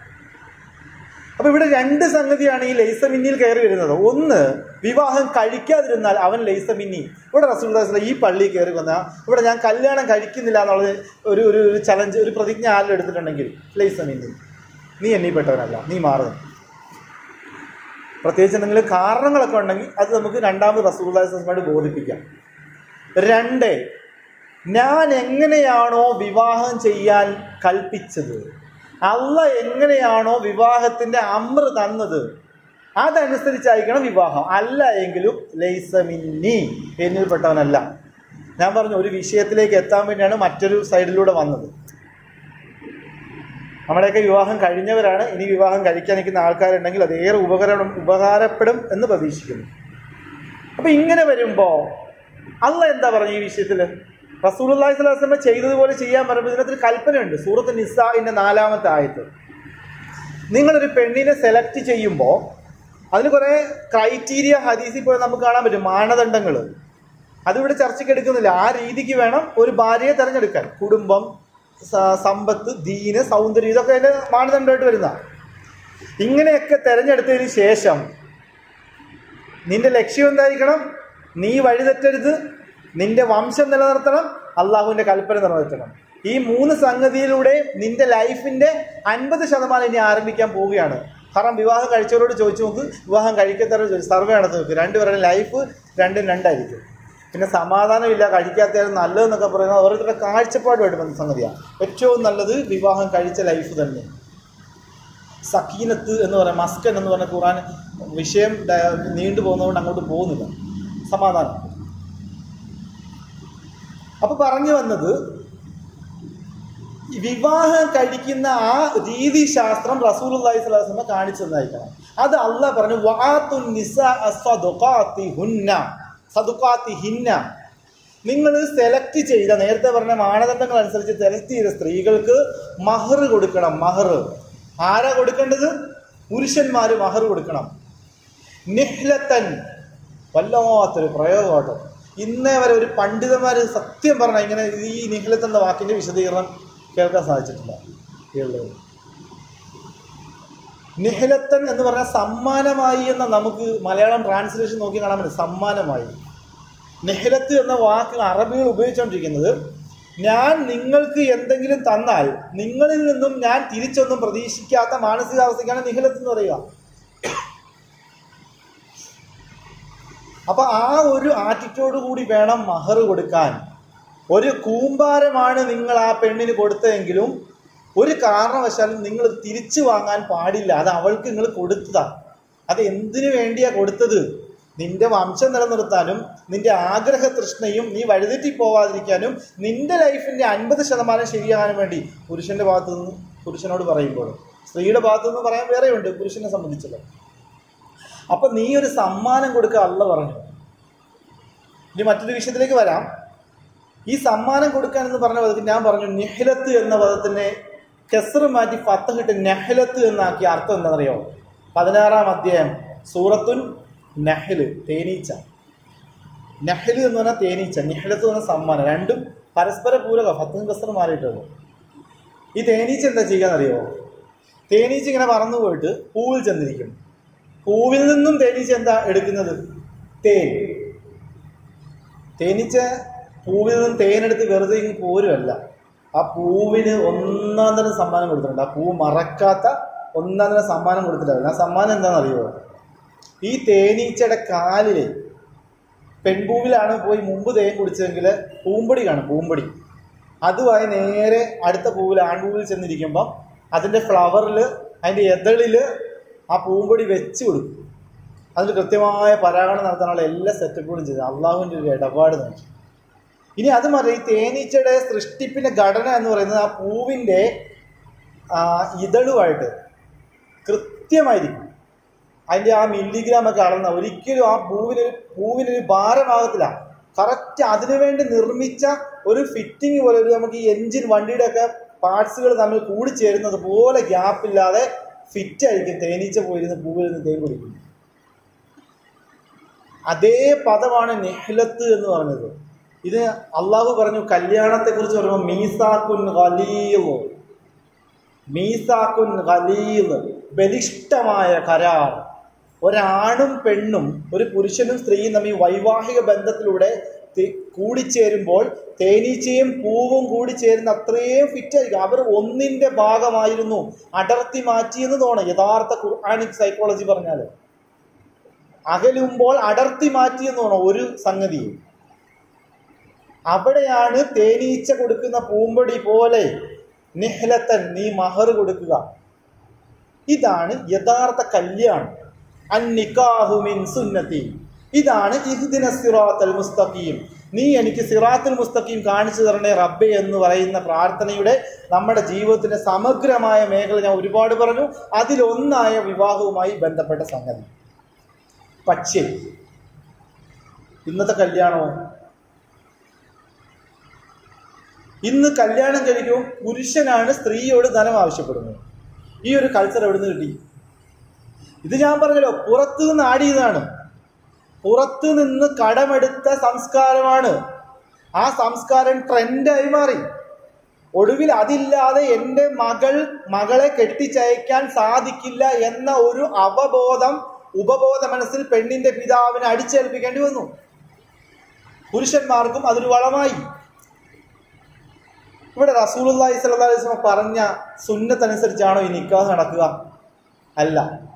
അപ്പൊ ഇവിടെ രണ്ട് സംഗതിയാണ് ഈ ലൈസ മിന്നിയിൽ കയറി വരുന്നത് ഒന്ന് വിവാഹം കഴിക്കാതിരുന്നാൽ അവൻ ലൈസ മിന്നി ഇവിടെ റസൂൽ ഈ പള്ളി കയറി വന്ന ഇവിടെ ഞാൻ കല്യാണം കഴിക്കുന്നില്ല എന്നുള്ളത് ഒരു ഒരു ഒരു ചലഞ്ച് ഒരു പ്രതിജ്ഞ ആരും എടുത്തിട്ടുണ്ടെങ്കിൽ ലൈസ മിന്നി നീ എണ്ണിപ്പെട്ടവനല്ല നീ മാറുന്നു പ്രത്യേകിച്ച് എന്തെങ്കിലും കാരണങ്ങളൊക്കെ ഉണ്ടെങ്കിൽ അത് നമുക്ക് രണ്ടാമത് റസൂൽമായിട്ട് ബോധിപ്പിക്കാം രണ്ട് ഞാൻ എങ്ങനെയാണോ വിവാഹം ചെയ്യാൻ കൽപ്പിച്ചത് അള്ള എങ്ങനെയാണോ വിവാഹത്തിന്റെ അമ്ര തന്നത് അതനുസരിച്ചായിരിക്കണം വിവാഹം അല്ല എങ്കിലും ലൈസമിന്നി എന്നിൽപ്പെട്ടവനല്ല ഞാൻ പറഞ്ഞു ഒരു വിഷയത്തിലേക്ക് എത്താൻ വേണ്ടിയാണ് മറ്റൊരു സൈഡിലൂടെ വന്നത് നമ്മുടെയൊക്കെ വിവാഹം കഴിഞ്ഞവരാണ് ഇനി വിവാഹം കഴിക്കാൻ നിൽക്കുന്ന ആൾക്കാരുണ്ടെങ്കിൽ അത് ഏറെ ഉപകരണം ഉപകാരപ്പെടും എന്ന് പ്രതീക്ഷിക്കുന്നു അപ്പൊ ഇങ്ങനെ വരുമ്പോ അള്ള എന്താ പറഞ്ഞു ഈ വിഷയത്തില് റസൂലുള്ളാഹി സ്വല്ലല്ലാഹു അലൈഹി വസല്ലം ചെയ്തതുപോലെ ചെയ്യാൻ പറയുമ്പോൾ ഇതിനകത്ത് ഒരു കൽപ്പനയുണ്ട് സൂറത്ത് നിസാഇന്റെ നാലാമത്തെ ആയത്ത് നിങ്ങളൊരു പെണ്ണിനെ സെലക്ട് ചെയ്യുമ്പോൾ അതിന് കുറേ ക്രൈറ്റീരിയ ഹദീസിൽ പോയി നമുക്ക് കാണാൻ പറ്റും മാനദണ്ഡങ്ങൾ അതിവിടെ ചർച്ചയ്ക്ക് എടുക്കുന്നില്ല ആ രീതിക്ക് വേണം ഒരു ഭാര്യയെ തിരഞ്ഞെടുക്കാൻ കുടുംബം സ- സമ്പത്ത് ദീന് സൗന്ദര്യം ഇതൊക്കെ അതിന്റെ മാനദണ്ഡമായിട്ട് വരുന്ന ഇങ്ങനെയൊക്കെ തിരഞ്ഞെടുത്തതിന് ശേഷം നിന്റെ ലക്ഷ്യം എന്തായിരിക്കണം നീ വഴിതെറ്റരുത് നിന്റെ വംശം നിലനിർത്തണം അള്ളാഹുവിന്റെ കൽപ്പന നിറവേറ്റണം ഈ മൂന്ന് സംഗതിയിലൂടെ നിന്റെ ലൈഫിന്റെ അൻപത് ശതമാനം ഇനി ആരംഭിക്കാൻ പോവുകയാണ് കാരണം വിവാഹം കഴിച്ചവരോട് ചോദിച്ചു നോക്ക് വിവാഹം കഴിക്കാത്തവരോട് ചോദിച്ചു സർവേ നടത്തി നോക്ക് രണ്ടുപേരുടെ ലൈഫ് രണ്ടും രണ്ടായിരിക്കും പിന്നെ സമാധാനമില്ല കഴിക്കാത്തവരും നല്ലതെന്നൊക്കെ പറയുന്നത് ഓരോരുത്തരുടെ കാഴ്ചപ്പാടുമായിട്ട് ബന്ധ സംഗതിയാണ് ഏറ്റവും നല്ലത് വിവാഹം കഴിച്ച ലൈഫ് തന്നെ സക്കീനത്ത് എന്ന് പറയാം മസ്കൻ എന്ന് പറഞ്ഞ ഖുറാൻ വിഷയം ഡ- നീണ്ടു പോകുന്നതുകൊണ്ട് അങ്ങോട്ട് പോകുന്നില്ല സമാധാനം അപ്പൊ പറഞ്ഞു വന്നത് ഈ വിവാഹം കഴിക്കുന്ന ആ രീതി ശാസ്ത്രം റസൂൽ അള്ളാഹി സ്വലാസ്മ കാണിച്ചു തന്നായിരിക്കണം അത് അല്ല പറഞ്ഞു വാത്തു നിസ സദുഖാത്തി ഹുന്ന സദുഖാത്തി ഹിന്ന നിങ്ങൾ സെലക്ട് ചെയ്ത നേരത്തെ പറഞ്ഞ മാനദണ്ഡങ്ങൾ അനുസരിച്ച് സെലക്ട് ചെയ്ത സ്ത്രീകൾക്ക് മഹർ കൊടുക്കണം മഹർ ആരാ കൊടുക്കേണ്ടത് പുരുഷന്മാർ മഹർ കൊടുക്കണം നിഹ്ലത്തൻ വല്ലാത്തൊരു പ്രയോഗമാട്ടോ ഇന്നേ വരെ ഒരു പണ്ഡിതന്മാർ സത്യം പറഞ്ഞ ഇങ്ങനെ ഈ നിഹ്ലത്ത് എന്ന വാക്കിന്റെ വിശദീകരണം കേൾക്കാൻ സാധിച്ചിട്ടില്ല കേരളത്തിൽ നിഹലത്തൻ എന്ന് പറഞ്ഞാൽ സമ്മാനമായി എന്ന നമുക്ക് മലയാളം ട്രാൻസ്ലേഷൻ നോക്കി കാണാൻ പറ്റും സമ്മാനമായി നെഹലത്ത് എന്ന വാക്ക് അറബികൾ ഉപയോഗിച്ചുകൊണ്ടിരിക്കുന്നത് ഞാൻ നിങ്ങൾക്ക് എന്തെങ്കിലും തന്നാൽ നിങ്ങളിൽ നിന്നും ഞാൻ തിരിച്ചൊന്നും പ്രതീക്ഷിക്കാത്ത മാനസികാവസ്ഥയ്ക്കാണ് നിഹലത്ത് എന്ന് പറയുക അപ്പൊ ആ ഒരു ആറ്റിറ്റ്യൂഡ് കൂടി വേണം മഹർ കൊടുക്കാൻ ഒരു കൂമ്പാരമാണ് നിങ്ങൾ ആ പെണ്ണിന് കൊടുത്തതെങ്കിലും ഒരു കാരണവശാലും നിങ്ങൾ തിരിച്ചു വാങ്ങാൻ പാടില്ല അത് അവൾക്ക് നിങ്ങൾ കൊടുത്തതാ അത് എന്തിനു വേണ്ടിയാ കൊടുത്തത് നിന്റെ വംശം നിലനിർത്താനും നിന്റെ ആഗ്രഹ തൃഷ്ണയും നീ വഴിതെറ്റി പോവാതിരിക്കാനും നിന്റെ ലൈഫിന്റെ അൻപത് ശതമാനം ശരിയാകാനും വേണ്ടി പുരുഷന്റെ ഭാഗത്തു നിന്ന് പുരുഷനോട് പറയുമ്പോൾ സ്ത്രീയുടെ ഭാഗത്തു നിന്ന് പറയാൻ വേറെയുണ്ട് പുരുഷനെ സംബന്ധിച്ചല്ലോ അപ്പൊ നീ ഒരു സമ്മാനം കൊടുക്കുക അല്ല പറഞ്ഞു ഇനി മറ്റൊരു വിഷയത്തിലേക്ക് വരാം ഈ സമ്മാനം കൊടുക്കാൻ എന്ന് പറഞ്ഞ പദത്തിൽ ഞാൻ പറഞ്ഞു നെഹ്ലത്ത് എന്ന പദത്തിനെ കെസർ മാറ്റി ഫത്തഹിട്ട് നെഹ്ലത്ത് എന്നാക്കിയ അർത്ഥം എന്താണെന്നറിയോ പതിനാറാം അധ്യായം സൂറത്തുൻ നെഹ്ല് തേനീച്ച നെഹ്ല് എന്ന് പറഞ്ഞാൽ തേനീച്ച നെഹ്ലത്ത് എന്ന് പറഞ്ഞാൽ സമ്മാനം രണ്ടും പരസ്പര പൂരക ഫത്തും കസർ മാറിയിട്ടുള്ളൂ ഈ തേനീച്ച എന്താ ചെയ്യാന്നറിയോ തേനീച്ച ഇങ്ങനെ പറന്നു പോയിട്ട് പൂവിൽ ചെന്നിരിക്കും പൂവിൽ നിന്നും തേനീച്ച എന്താ എടുക്കുന്നത് തേൻ തേനീച്ച പൂവിൽ നിന്നും തേനെടുത്ത് വെറുതെ ഇങ്ങ് പോരുമല്ല ആ പൂവിന് ഒന്നാം തരം സമ്മാനം കൊടുത്തിട്ടുണ്ട് ആ പൂവ് മറക്കാത്ത ഒന്നാം തരം സമ്മാനം കൊടുത്തിട്ടുണ്ട് ആ സമ്മാനം എന്താണെന്നറിയോ ഈ തേനീച്ചയുടെ കാലില് പെൺപൂവിലാണ് പോയി മുമ്പ് തേൻ കുടിച്ചതെങ്കിൽ പൂമ്പൊടി കാണും പൂമ്പൊടി അതുമായി നേരെ അടുത്ത പൂവിൽ ആൺപൂവിൽ ചെന്നിരിക്കുമ്പം അതിൻ്റെ ഫ്ലവറിൽ അതിൻ്റെ എതളിൽ ആ പൂമ്പൊടി വെച്ച് കൊടുക്കും അതിൽ കൃത്യമായ പരാഗണം നടത്താനുള്ള എല്ലാ സെറ്റപ്പുകളും ചെയ്തു അള്ളാഹുവിൻ്റെ ഒരു ഇടപാട് നോക്കി ഇനി അത് മതി ഈ തേനീച്ചയുടെ സൃഷ്ടിപ്പിന്റെ ഘടന എന്ന് പറയുന്നത് ആ പൂവിൻ്റെ ആ, ഇതളുമായിട്ട് കൃത്യമായിരിക്കും അതിൻ്റെ ആ മില്ലിഗ്രാം ഒക്കെ അളന്ന ഒരിക്കലും ആ പൂവിനൊരു പൂവിനൊരു ഭാരമാകത്തില്ല കറക്റ്റ് അതിനുവേണ്ടി നിർമ്മിച്ച ഒരു ഫിറ്റിംഗ് പോലെ ഒരു നമുക്ക് ഈ എഞ്ചിൻ വണ്ടിയുടെ ഒക്കെ പാർട്സുകൾ തമ്മിൽ കൂടിച്ചേരുന്നത് പോലെ ഗ്യാപ്പില്ലാതെ ഫിറ്റ് ആയിരിക്കും തേനീച്ച പോയിരുന്ന് പൂവിൽ നിന്ന് തേൻ കുടിക്കും അതേ പദമാണ് നെഹ്ലത്ത് എന്ന് പറഞ്ഞത് ഇത് അള്ളാഹു പറഞ്ഞു കല്യാണത്തെ കുറിച്ച് പറയുമ്പോൾ മീസാക്കുൻ ഖലീൽ മീസാക്കുൻ ഖലീൽ ബലിഷ്ഠമായ കരാർ ഒരാണും പെണ്ണും ഒരു പുരുഷനും സ്ത്രീയും തമ്മിൽ വൈവാഹിക ബന്ധത്തിലൂടെ തി- കൂടിച്ചേരുമ്പോൾ തേനീച്ചയും പൂവും കൂടി ചേരുന്ന അത്രയും ഫിറ്റായിരിക്കും അവർ ഒന്നിന്റെ ഭാഗമായിരുന്നു അടർത്തി മാറ്റിയെന്ന് തോന്നുന്നു യഥാർത്ഥ ഖുർആാനിക് സൈക്കോളജി പറഞ്ഞാൽ അകലുമ്പോൾ അടർത്തി മാറ്റിയെന്ന് തോന്നുന്നു ഒരു സംഗതി അവിടെയാണ് തേനീച്ച കൊടുക്കുന്ന പൂമ്പൊടി പോലെ നിഹ്ലത്തൻ നീ മഹർ കൊടുക്കുക ഇതാണ് യഥാർത്ഥ കല്യാണം അന്നിക്കാഹു മിൻ സുന്നത്തി ഇതാണ് ഇഹ്ദിന സിറാത്തൽ മുസ്തഖീം നീ എനിക്ക് സിറാത്തുൽ മുസ്തഖീം കാണിച്ചു തരണേ റബ്ബെ എന്ന് പറയുന്ന പ്രാർത്ഥനയുടെ നമ്മുടെ ജീവിതത്തിന്റെ സമഗ്രമായ മേഖല ഞാൻ ഒരുപാട് പറഞ്ഞു അതിലൊന്നായ വിവാഹവുമായി ബന്ധപ്പെട്ട സംഗതി പക്ഷേ ഇന്നത്തെ കല്യാണമോ ഇന്ന് കല്യാണം കഴിക്കുമ്പോൾ പുരുഷനാണ് സ്ത്രീയോട് ധനം ആവശ്യപ്പെടുന്നത് ഈ ഒരു കൾച്ചർ എവിടെ നിന്ന് കിട്ടി ഇത് ഞാൻ പറഞ്ഞല്ലോ പുറത്തു നിന്ന് ആടിയതാണ് പുറത്തു നിന്ന് കടമെടുത്ത സംസ്കാരമാണ് ആ സംസ്കാരം ട്രെൻഡായി മാറി ഒടുവിൽ അതില്ലാതെ എൻ്റെ മകൾ മകളെ കെട്ടിച്ചയക്കാൻ സാധിക്കില്ല എന്ന ഒരു അവബോധം ഉപബോധ മനസ്സിൽ പെണ്ണിന്റെ പിതാവിനെ അടിച്ചേൽപ്പിക്കേണ്ടി വന്നു പുരുഷന്മാർക്കും അതൊരു വളമായി ഇവിടെ റസൂലുള്ളാഹി സ്വല്ലല്ലാഹി അലൈഹി വസല്ലം പറഞ്ഞ സുന്നത്തനുസരിച്ചാണോ ഈ നിക്കാഹ് നടക്കുക അല്ല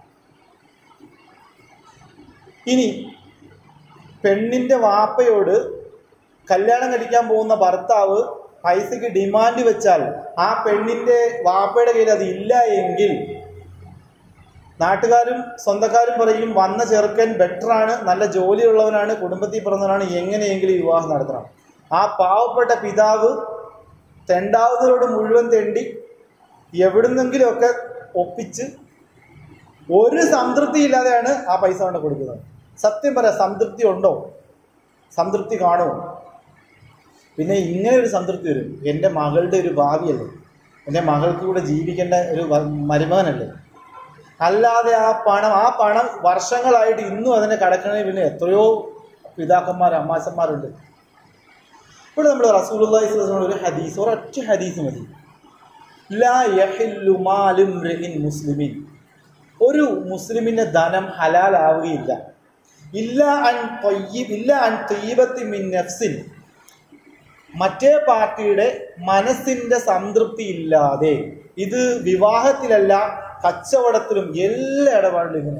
ഇനി പെണ്ണിന്റെ വാപ്പയോട് കല്യാണം കഴിക്കാൻ പോകുന്ന ഭർത്താവ് പൈസക്ക് ഡിമാൻഡ് വെച്ചാൽ ആ പെണ്ണിന്റെ വാപ്പയുടെ കയ്യിൽ അത് ഇല്ല എങ്കിൽ നാട്ടുകാരും സ്വന്തക്കാരും പറയും വന്ന ചെറുക്കൻ ബെറ്ററാണ് നല്ല ജോലിയുള്ളവനാണ് കുടുംബത്തിൽ പിറന്നവനാണ് എങ്ങനെയെങ്കിലും വിവാഹം നടത്തണം ആ പാവപ്പെട്ട പിതാവ് തെണ്ടാവുന്നവരോട് മുഴുവൻ തെണ്ടി എവിടുന്നെങ്കിലുമൊക്കെ ഒപ്പിച്ച് ഒരു സംതൃപ്തി ഇല്ലാതെയാണ് ആ പൈസ കൊണ്ട് കൊടുക്കുന്നത് സത്യം പറയാം സംതൃപ്തി ഉണ്ടോ സംതൃപ്തി കാണുമോ പിന്നെ ഇങ്ങനെ ഒരു സംതൃപ്തി വരും എൻ്റെ മകളുടെ ഒരു ഭാവിയല്ലേ എൻ്റെ മകൾക്ക് കൂടെ ജീവിക്കേണ്ട ഒരു വ- മരുമകനല്ലേ അല്ലാതെ ആ പണം ആ പണം വർഷങ്ങളായിട്ട് ഇന്നും അതിനെ കടക്കണേ പിന്നെ എത്രയോ പിതാക്കന്മാർ അമ്മാച്ചന്മാരുണ്ട് ഇവിടെ നമ്മൾ റസൂലുള്ളാഹി സ്വല്ലല്ലാഹു അലൈഹി വസല്ലം ഒരു ഹദീസ് ഒരൊറ്റ ഹദീസ് മതി ലാ യഹില്ലു മാലു ഇംറിഇൻ മുസ്ലിമിൻ ഒരു മുസ്ലിമിന്റെ ധനം ഹലാലാവുകയില്ല ഇല്ല അൻ തൊയ്യബ് ഇല്ല അൻ തൊയ്യബത്തി മിൻ നഫ്സിൻ മറ്റേ പാർട്ടിയുടെ മനസ്സിന്റെ സംതൃപ്തി ഇല്ലാതെ ഇത് വിവാഹത്തിലല്ല കച്ചവടത്തിലും എല്ലാ ഇടപാടിലും ഇങ്ങനെ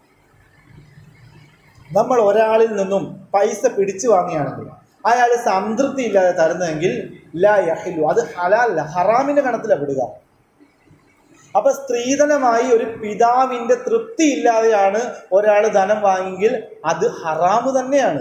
നമ്മൾ ഒരാളിൽ നിന്നും പൈസ പിടിച്ചു വാങ്ങിയാണെങ്കിൽ അയാൾ സംതൃപ്തി ഇല്ലാതെ തരുന്നതെങ്കിൽ ലാ യഹിലു അത് ഹലാലല്ല ഹറാമിന്റെ കണത്തിലാണ് പെടുക അപ്പൊ സ്ത്രീധനമായി ഒരു പിതാവിന്റെ തൃപ്തി ഇല്ലാതെയാണ് ഒരാൾ ധനം വാങ്ങിയെങ്കിൽ അത് ഹറാമ് തന്നെയാണ്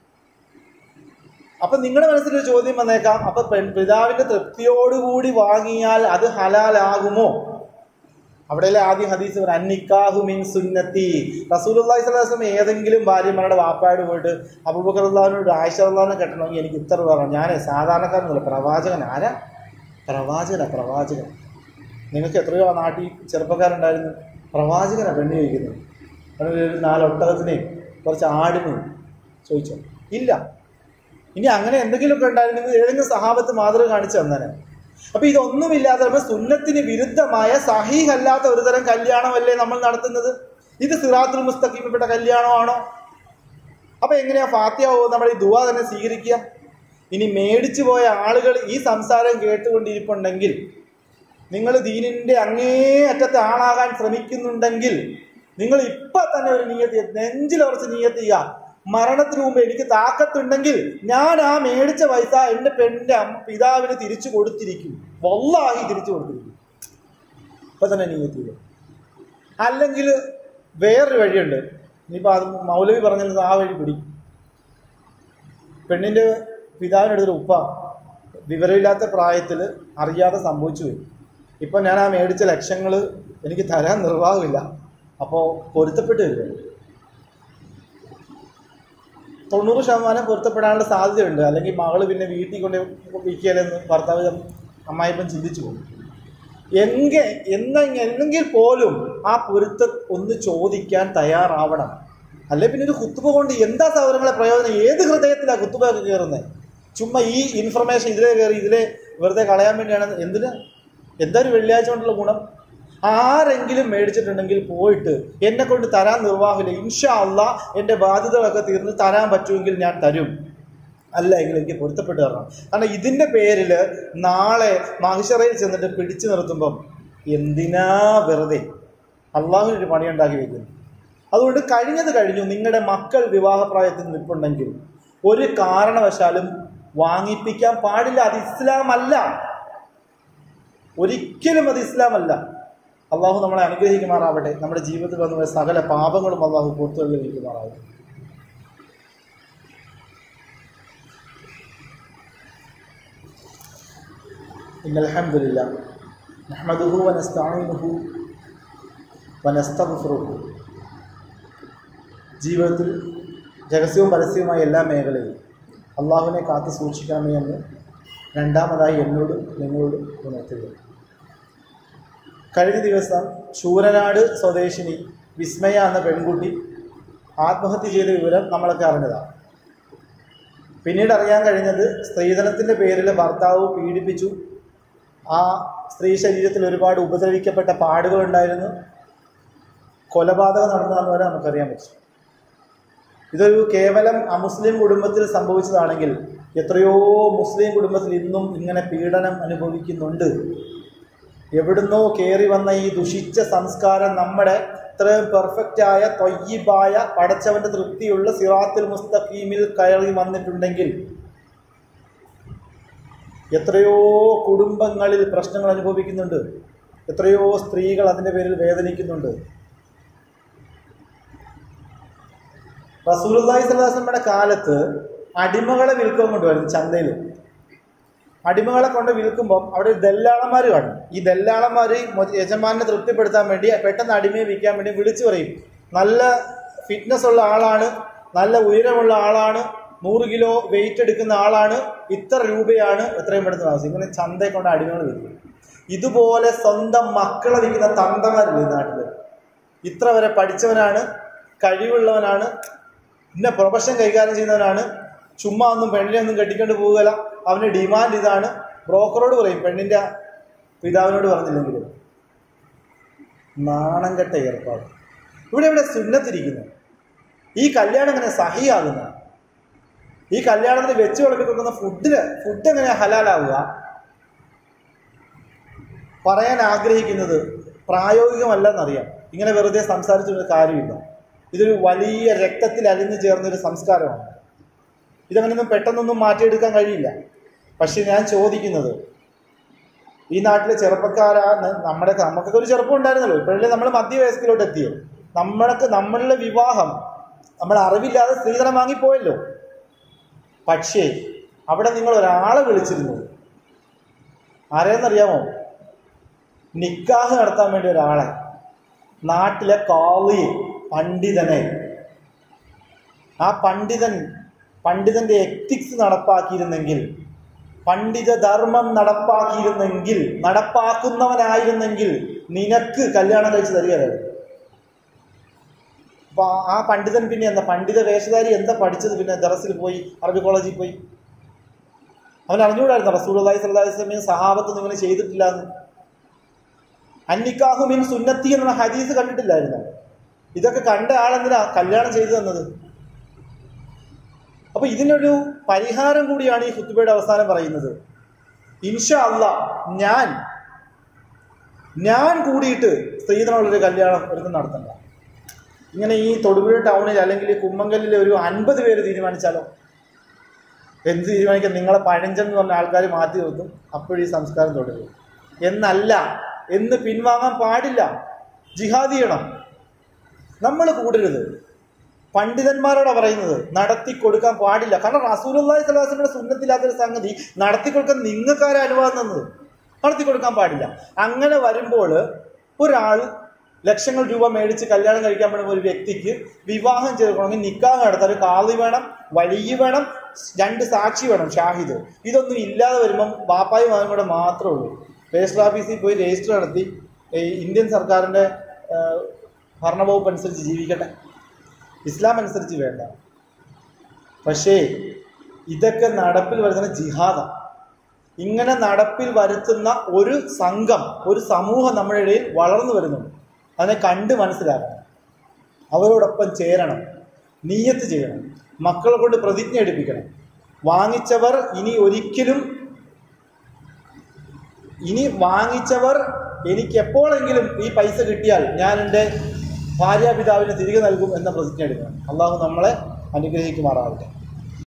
അപ്പൊ നിങ്ങളുടെ മനസ്സിലൊരു ചോദ്യം വന്നേക്കാം അപ്പൊ പെൺ പിതാവിന്റെ തൃപ്തിയോടുകൂടി വാങ്ങിയാൽ അത് ഹലാലാകുമോ അവിടെയല്ലേ ആദ്യം ഹദീസ് പറ അന്നിക്കാഹു മിൻ സുന്നത്തി റസൂലുള്ളാഹി സ്വല്ലല്ലാഹു അലൈഹി വസല്ലം ഏതെങ്കിലും ഭാര്യമാരുടെ വാപ്പായോട് പോയിട്ട് അബൂബക്കർ അള്ളാഹിനോട് ആയിഷ അള്ളാഹിനെ കെട്ടണമെങ്കിൽ എനിക്ക് ഇത്ര പറഞ്ഞു ഞാൻ സാധാരണക്കാരനല്ല പ്രവാചകൻ ആരാ പ്രവാചകനാ പ്രവാചകൻ നിങ്ങൾക്ക് എത്രയോ നാട്ടിൽ ചെറുപ്പക്കാരുണ്ടായിരുന്നു പ്രവാചകനാ പെണ്ണ് ചോദിക്കുന്നത് അതുകൊണ്ട് ഒരു നാല് ഒട്ടകത്തിനെയും കുറച്ച് ആടിനെയും ചോദിച്ചോ ഇല്ല ഇനി അങ്ങനെ എന്തെങ്കിലുമൊക്കെ ഉണ്ടായിരുന്നെങ്കിൽ ഏതെങ്കിലും സഹാബത്ത് മാതൃക കാണിച്ചു തന്നേനെ അപ്പൊ ഇതൊന്നുമില്ലാതെ നമ്മൾ സുന്നത്തിന് വിരുദ്ധമായ സഹീഹ് അല്ലാത്ത ഒരു തരം കല്യാണമല്ലേ നമ്മൾ നടത്തുന്നത് ഇത് സിറാത്തുൽ മുസ്തഖീമിൽപ്പെട്ട കല്യാണമാണോ അപ്പൊ എങ്ങനെയാ ഫാത്തിയാവോ നമ്മൾ ഈ ദുവ തന്നെ സ്വീകരിക്കുക ഇനി മേടിച്ചു പോയ ആളുകൾ ഈ സംസാരം കേട്ടുകൊണ്ടിരിപ്പുണ്ടെങ്കിൽ നിങ്ങൾ ദീനിന്റെ അങ്ങേ അറ്റത്തെ ആളാകാൻ ശ്രമിക്കുന്നുണ്ടെങ്കിൽ നിങ്ങൾ ഇപ്പൊ തന്നെ ഒരു നീയത്ത് നെഞ്ചിലുറച്ച് നീയത്ത് ചെയ്യുക മരണത്തിന് മുമ്പ് എനിക്ക് താക്കത്തുണ്ടെങ്കിൽ ഞാൻ ആ മേടിച്ച പൈസ എന്റെ പെണ്ണിന്റെ അമ്മ പിതാവിന് തിരിച്ചു കൊടുത്തിരിക്കും വല്ലാഹി തിരിച്ചു കൊടുത്തിരിക്കും ഇപ്പൊ തന്നെ നീയത്ത് ചെയ്യുക അല്ലെങ്കിൽ വേറൊരു വഴിയുണ്ട് ഇനിയിപ്പോൾ അത് മൗലവി പറഞ്ഞത് ആ വഴി പിടി പെണ്ണിന്റെ പിതാവിനടുത്തൊരു ഉപ്പ വിവരമില്ലാത്ത പ്രായത്തിൽ അറിയാതെ സംഭവിച്ചു പോയി ഇപ്പം ഞാൻ ആ മേടിച്ച ലക്ഷങ്ങൾ എനിക്ക് തരാൻ നിർവാഹമില്ല അപ്പോൾ പൊരുത്തപ്പെട്ട് വരിക തൊണ്ണൂറ് ശതമാനം പൊരുത്തപ്പെടാനുള്ള സാധ്യതയുണ്ട് അല്ലെങ്കിൽ മകള് പിന്നെ വീട്ടിൽ കൊണ്ട് വിൽക്കലെന്ന് ഭർത്താവ് അമ്മായിപ്പം ചിന്തിച്ചു പോകും എങ്ക എന്നെങ്കിൽ എന്നെങ്കിൽ പോലും ആ പൊരുത്തം ഒന്ന് ചോദിക്കാൻ തയ്യാറാവണം അല്ലെ പിന്നെ ഒരു കുത്തുബ കൊണ്ട് എന്താ സൗകര്യങ്ങളെ പ്രയോജനം ഏത് ഹൃദയത്തിലാണ് കുത്തുബ ഒക്കെ കയറുന്നത് ചുമ്മാ ഈ ഇൻഫർമേഷൻ ഇതിലെ കയറി ഇതിലെ വെറുതെ കളയാൻ വേണ്ടിയാണ് എന്തിന് എന്താ ഒരു വെള്ളിയാഴ്ച കൊണ്ടുള്ള ഗുണം ആരെങ്കിലും മേടിച്ചിട്ടുണ്ടെങ്കിൽ പോയിട്ട് എന്നെ കൊണ്ട് തരാൻ നിർവാഹമില്ല ഇൻഷാ അല്ല എൻ്റെ ബാധ്യതകളൊക്കെ തീർന്ന് തരാൻ പറ്റുമെങ്കിൽ ഞാൻ തരും അല്ല എങ്കിൽ എനിക്ക് പൊരുത്തപ്പെട്ട് തരണം കാരണം ഇതിൻ്റെ പേരിൽ നാളെ മഹിഷറയിൽ ചെന്നിട്ട് പിടിച്ചു നിർത്തുമ്പം എന്തിനാ വെറുതെ അള്ളാഹുവിനൊരു പണിയുണ്ടാക്കി വെക്കുന്നു അതുകൊണ്ട് കഴിഞ്ഞത് കഴിഞ്ഞു നിങ്ങളുടെ മക്കൾ വിവാഹപ്രായത്തിൽ നിൽപ്പുണ്ടെങ്കിൽ ഒരു കാരണവശാലും വാങ്ങിപ്പിക്കാൻ പാടില്ല അത് ഇസ്ലാം അല്ല ഒരിക്കലും അത് ഇസ്ലാം അല്ല അള്ളാഹു നമ്മളെ അനുഗ്രഹിക്കുമാറാവട്ടെ നമ്മുടെ ജീവിതത്തിൽ വന്ന സകല പാപങ്ങളും അള്ളാഹു പുറത്തു അനുഗ്രഹിക്കുമാറാവട്ടെ إن الحمد لله نحمده ونستعينه ونستغفره ജീവിതത്തിൽ രഹസ്യവും പരസ്യവുമായ എല്ലാ മേഖലയും അള്ളാഹുവിനെ കാത്തു സൂക്ഷിക്കണമേ എന്ന് രണ്ടാമതായി എന്നോടും നിങ്ങളോടും ഉണർത്തുക കഴിഞ്ഞ ദിവസം ശൂരനാട് സ്വദേശിനി വിസ്മയ എന്ന പെൺകുട്ടി ആത്മഹത്യ ചെയ്ത വിവരം നമ്മളൊക്കെ അറിഞ്ഞതാണ് പിന്നീട് അറിയാൻ കഴിഞ്ഞത് സ്ത്രീധനത്തിൻ്റെ പേരിൽ ഭർത്താവ് പീഡിപ്പിച്ചു ആ സ്ത്രീ ശരീരത്തിൽ ഒരുപാട് ഉപദ്രവിക്കപ്പെട്ട പാടുകളുണ്ടായിരുന്നു കൊലപാതകം നടന്നതെന്ന് വരെ നമുക്കറിയാൻ പറ്റും ഇതൊരു കേവലം അമുസ്ലിം കുടുംബത്തിൽ സംഭവിച്ചതാണെങ്കിൽ എത്രയോ മുസ്ലിം കുടുംബത്തിൽ ഇന്നും ഇങ്ങനെ പീഡനം അനുഭവിക്കുന്നുണ്ട് എവിടുന്നോ കയറി വന്ന ഈ ദുഷിച്ച സംസ്കാരം നമ്മുടെ ഇത്രയും പെർഫെക്റ്റായ തൊയ്യിബായ പടച്ചവന്റെ തൃപ്തിയുള്ള സിറാത്തുൽ മുസ്തഖീമിൽ കയറി വന്നിട്ടുണ്ടെങ്കിൽ എത്രയോ കുടുംബങ്ങളിൽ പ്രശ്നങ്ങൾ അനുഭവിക്കുന്നുണ്ട് എത്രയോ സ്ത്രീകൾ അതിൻ്റെ പേരിൽ വേദനിക്കുന്നുണ്ട് റസൂലുള്ളാഹി സ്വല്ലല്ലാഹു അലൈഹി വസല്ലമയുടെ കാലത്ത് അടിമകളെ വിൽക്കാൻ കൊണ്ടുവരുന്നു ചന്തയിൽ അടിമകളെ കൊണ്ട് വിൽക്കുമ്പം അവിടെ ദല്ലാളന്മാർ കാണും ഈ ദല്ലാളന്മാർ യജമാനെ തൃപ്തിപ്പെടുത്താൻ വേണ്ടി പെട്ടെന്ന് അടിമയെ വിൽക്കാൻ വേണ്ടി വിളിച്ചു പറയും നല്ല ഫിറ്റ്നസ് ഉള്ള ആളാണ് നല്ല ഉയരമുള്ള ആളാണ് നൂറ് കിലോ വെയിറ്റ് എടുക്കുന്ന ആളാണ് ഇത്ര രൂപയാണ് എത്രയും പെടുന്ന താമസം ഇങ്ങനെ ചന്തയെ കൊണ്ട് അടിമകൾ വിൽക്കും ഇതുപോലെ സ്വന്തം മക്കളെ വിൽക്കുന്ന തന്തമാരില്ല ഈ നാട്ടിൽ ഇത്ര വരെ പഠിച്ചവനാണ് കഴിവുള്ളവനാണ് ഇന്ന പ്രൊഫഷൻ കൈകാര്യം ചെയ്യുന്നവനാണ് ചുമ്മാ ഒന്നും പെണ്ണിനെ ഒന്നും കെട്ടിക്കൊണ്ട് പോവുകയില്ല അവന് ഡിമാൻഡ് ഇതാണ് ബ്രോക്കറോട് പറയും പെണ്ണിൻ്റെ പിതാവിനോട് പറഞ്ഞില്ലെങ്കിലും നാണം കെട്ട ഏർപ്പാട് ഇവിടെ ഇവിടെ സുന്നത്തിരിക്കുന്നു ഈ കല്യാണം എങ്ങനെ സഹിയാകുന്ന ഈ കല്യാണത്തിന് വെച്ച് വിളമ്പി കൊടുക്കുന്ന ഫുഡിന് ഫുഡ് എങ്ങനെ ഹലാലാവുക പറയാൻ ആഗ്രഹിക്കുന്നത് പ്രായോഗികമല്ലെന്നറിയാം ഇങ്ങനെ വെറുതെ സംസാരിച്ചൊരു കാര്യമില്ല ഇതൊരു വലിയ രക്തത്തിൽ അലിഞ്ഞു ചേർന്നൊരു സംസ്കാരമാണ് ഇതങ്ങനെയൊന്നും പെട്ടെന്നൊന്നും മാറ്റിയെടുക്കാൻ കഴിയില്ല പക്ഷെ ഞാൻ ചോദിക്കുന്നത് ഈ നാട്ടിലെ ചെറുപ്പക്കാരാ ന- നമ്മുടെ നമുക്കൊക്കെ ഒരു ചെറുപ്പം ഉണ്ടായിരുന്നല്ലോ ഇപ്പോഴല്ലേ നമ്മൾ മധ്യവയസ്കിലോട്ട് എത്തിയോ നമ്മൾക്ക് നമ്മളുടെ വിവാഹം നമ്മൾ അറിവില്ലാതെ സ്ത്രീധനം വാങ്ങിപ്പോയല്ലോ പക്ഷേ അവിടെ നിങ്ങൾ ഒരാളെ വിളിച്ചിരുന്നു ആരെയെന്നറിയാമോ നിക്കാഹ് നടത്താൻ വേണ്ടി ഒരാളെ നാട്ടിലെ കാളി പണ്ഡിതനെ ആ പണ്ഡിതൻ പണ്ഡിതന്റെ എത്തിക്സ് നടപ്പാക്കിയിരുന്നെങ്കിൽ പണ്ഡിത ധർമ്മം നടപ്പാക്കിയിരുന്നെങ്കിൽ നടപ്പാക്കുന്നവനായിരുന്നെങ്കിൽ നിനക്ക് കല്യാണം കഴിച്ച് തരികയായിരുന്നു അപ്പൊ ആ- ആ പണ്ഡിതൻ പിന്നെ എന്താ പണ്ഡിത വേഷധാരി എന്താ പഠിച്ചത് പിന്നെ ദറസിൽ പോയി അറബി കോളേജിൽ പോയി അവൻ അറിഞ്ഞുകൂടായിരുന്നു റസൂൽ അള്ളാഹി സ്വല്ലല്ലാഹി അലൈഹി വസല്ലമയും സഹാബത്തൊന്നും ഇങ്ങനെ ചെയ്തിട്ടില്ല എന്ന് അന്നിക്കാഹു മിൻ സുന്നത്തി എന്നുള്ള ഹദീസ് കണ്ടിട്ടില്ലായിരുന്നു ഇതൊക്കെ കണ്ട ആളെന്തിനാ കല്യാണം ചെയ്തു തന്നത് അപ്പൊ ഇതിനൊരു പരിഹാരം കൂടിയാണ് ഈ ഹുത്തുബയുടെ അവസാനം പറയുന്നത് ഇൻഷാ അല്ല ഞാൻ ഞാൻ കൂടിയിട്ട് സ്ത്രീധനമുള്ളൊരു കല്യാണം ഒരുത്തം നടത്തണ്ട ഇങ്ങനെ ഈ തൊടുപുഴ ടൗണിൽ അല്ലെങ്കിൽ ഈ കുമ്മങ്കലിൽ ഒരു അൻപത് പേര് തീരുമാനിച്ചാലോ എന്ത് തീരുമാനിക്കാൻ നിങ്ങളെ പഴഞ്ചൻ എന്ന് പറഞ്ഞ ആൾക്കാർ മാറ്റി നിർത്തും അപ്പോഴീ സംസ്കാരം തുടരും എന്നല്ല എന്ന് പിൻവാങ്ങാൻ പാടില്ല ജിഹാദ് ചെയ്യണം നമ്മൾ കൂടരുത് പണ്ഡിതന്മാരോടാ പറയുന്നത് നടത്തി കൊടുക്കാൻ പാടില്ല കാരണം റസൂലുള്ളാഹി സ്വല്ലല്ലാഹു അലൈഹി വസല്ലമയുടെ സുന്നത്തില്ലാത്തൊരു സംഗതി നടത്തി കൊടുക്കാൻ നിങ്ങൾക്കാരും അനുവാദം തന്നത് നടത്തി കൊടുക്കാൻ പാടില്ല അങ്ങനെ വരുമ്പോൾ ഒരാൾ ലക്ഷങ്ങൾ രൂപ മേടിച്ച് കല്യാണം കഴിക്കാൻ പറ്റുന്ന ഒരു വ്യക്തിക്ക് വിവാഹം ചെയ്തിട്ടുണ്ടെങ്കിൽ നിക്കാഹ് നടത്താൻ ഒരു കാളി വേണം വലിയ വേണം രണ്ട് സാക്ഷി വേണം ഷാഹിദ് ഇതൊന്നും ഇല്ലാതെ വരുമ്പം ബാപ്പായും മകനും കൂടെ മാത്രമേ ഉള്ളൂ രജിസ്റ്റർ ഓഫീസിൽ പോയി രജിസ്റ്റർ നടത്തി ഈ ഇന്ത്യൻ സർക്കാരിൻ്റെ ഭരണവകുപ്പ് അനുസരിച്ച് ജീവിക്കട്ടെ ഇസ്ലാം അനുസരിച്ച് വേണ്ട പക്ഷേ ഇതൊക്കെ നടപ്പിൽ വരുന്ന ജിഹാദാണ് ഇങ്ങനെ നടപ്പിൽ വരുത്തുന്ന ഒരു സംഘം ഒരു സമൂഹം നമ്മുടെ ഇടയിൽ വളർന്നു വരുന്നുണ്ട് അതിനെ കണ്ട് മനസ്സിലാക്കണം അവരോടൊപ്പം ചേരണം നീയത്ത് ചെയ്യണം മക്കളെ കൊണ്ട് പ്രതിജ്ഞ എടുപ്പിക്കണം വാങ്ങിച്ചവർ ഇനി ഒരിക്കലും ഇനി വാങ്ങിച്ചവർ എനിക്ക് എപ്പോഴെങ്കിലും ഈ പൈസ കിട്ടിയാൽ ഞാൻ എൻ്റെ ഭാര്യാപിതാവിന് തിരികെ നൽകും എന്ന പ്രതിജ്ഞ എടുക്കണം അള്ളാഹു നമ്മളെ അനുഗ്രഹിക്കുമാറാവട്ടെ